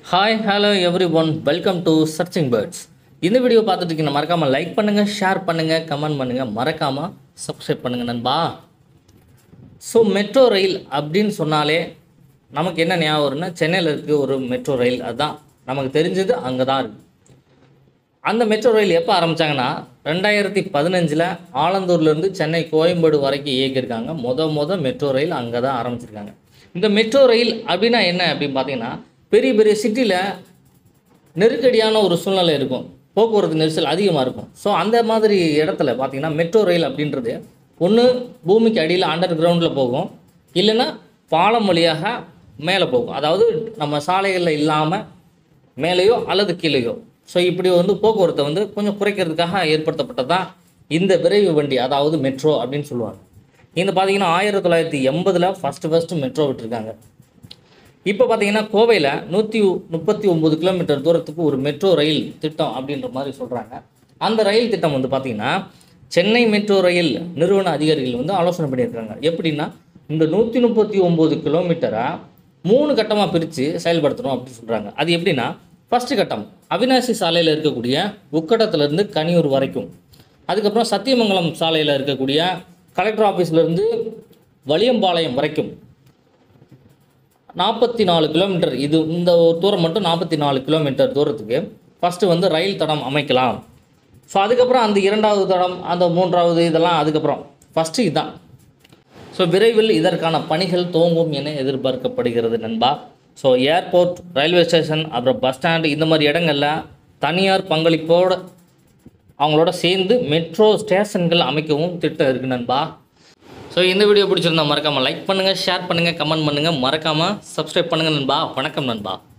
hi hello everyone welcome to searching birds இந்த video பார்த்துட்டு இருக்கீங்க மறக்காமல் லைக் பண்ணுங்கள் ஷேர் பண்ணுங்கள் கமெண்ட் பண்ணுங்கள் மறக்காமல் சப்ஸ்கிரைப் பண்ணுங்கள் நண்பா ஸோ மெட்ரோ ரயில் அப்படின்னு சொன்னாலே நமக்கு என்ன ஞாபகம் வரும்னா சென்னையில் இருக்க ஒரு மெட்ரோ ரயில் அதுதான் நமக்கு தெரிஞ்சது அங்கே தான் இருக்குது அந்த மெட்ரோ ரயில் எப்போ ஆரம்பித்தாங்கன்னா ரெண்டாயிரத்தி பதினஞ்சில் ஆலந்தூர்லேருந்து சென்னை கோயம்பேடு வரைக்கும் இயக்கியிருக்காங்க மொத மொத மெட்ரோ ரயில் அங்கே தான் ஆரம்பிச்சிருக்காங்க இந்த மெட்ரோ ரயில் அப்படின்னா என்ன அப்படின்னு பார்த்தீங்கன்னா பெரிய பெரிய சிட்டியில் நெருக்கடியான ஒரு சூழ்நிலை இருக்கும் போக்குவரத்து நெரிசல் அதிகமாக இருக்கும் ஸோ அந்த மாதிரி இடத்துல பார்த்தீங்கன்னா மெட்ரோ ரயில் அப்படின்றது ஒன்று பூமிக்கு அடியில் அண்டர் கிரவுண்டில் போகும் இல்லைன்னா பாலம் வழியாக மேலே போகும் அதாவது நம்ம சாலைகளில் இல்லாமல் மேலேயோ அல்லது கீழேயோ ஸோ இப்படி வந்து போக்குவரத்தை வந்து கொஞ்சம் குறைக்கிறதுக்காக ஏற்படுத்தப்பட்டது தான் இந்த விரைவு வண்டி அதாவது மெட்ரோ அப்படின்னு சொல்லுவாங்க இந்த பார்த்தீங்கன்னா ஆயிரத்தி தொள்ளாயிரத்தி எண்பதில் ஃபஸ்ட்டு ஃபஸ்ட்டு மெட்ரோ விட்டுருக்காங்க இப்போ பார்த்தீங்கன்னா கோவையில் நூற்றி முப்பத்தி ஒம்பது கிலோமீட்டர் தூரத்துக்கு ஒரு மெட்ரோ ரயில் திட்டம் அப்படின்ற மாதிரி சொல்கிறாங்க அந்த ரயில் திட்டம் வந்து பார்த்திங்கன்னா சென்னை மெட்ரோ ரயில் நிறுவன அதிகாரிகள் வந்து ஆலோசனை பண்ணியிருக்காங்க எப்படின்னா இந்த நூற்றி முப்பத்தி ஒம்பது கிலோமீட்டரை மூணு கட்டமாக பிரித்து செயல்படுத்தணும் அப்படின்னு சொல்கிறாங்க அது எப்படின்னா ஃபஸ்ட்டு கட்டம் அவினாசி சாலையில் இருக்கக்கூடிய உக்கடத்துலேருந்து கனியூர் வரைக்கும் அதுக்கப்புறம் சத்தியமங்கலம் சாலையில் இருக்கக்கூடிய கலெக்டர் ஆஃபீஸ்லேருந்து வலியம்பாளையம் வரைக்கும் நாற்பத்தி நாலு கிலோமீட்டர் இது இந்த ஒரு தூரம் மட்டும் நாற்பத்தி நாலு கிலோமீட்டர் தூரத்துக்கு ஃபஸ்ட்டு வந்து ரயில் தடம் அமைக்கலாம் ஸோ அதுக்கப்புறம் அந்த இரண்டாவது தடம் அந்த மூன்றாவது இதெல்லாம் அதுக்கப்புறம் ஃபஸ்ட்டு இதுதான் ஸோ விரைவில் இதற்கான பணிகள் துவங்கும் என எதிர்பார்க்கப்படுகிறது நண்பா ஸோ ஏர்போர்ட் ரயில்வே ஸ்டேஷன் அப்புறம் பஸ் ஸ்டாண்டு இந்த மாதிரி இடங்களில் தனியார் பங்களிப்போடு அவங்களோட சேர்ந்து மெட்ரோ ஸ்டேஷன்கள் அமைக்கவும் திட்டம் இருக்குது நண்பா ஸோ இந்த வீடியோ பிடிச்சிருந்தா மறக்காமல் லைக் பண்ணுங்கள் ஷேர் பண்ணுங்கள் கமெண்ட் பண்ணுங்கள் மறக்காமல் சப்ஸ்கிரைப் பண்ணுங்கள் நண்பா வணக்கம் நண்பா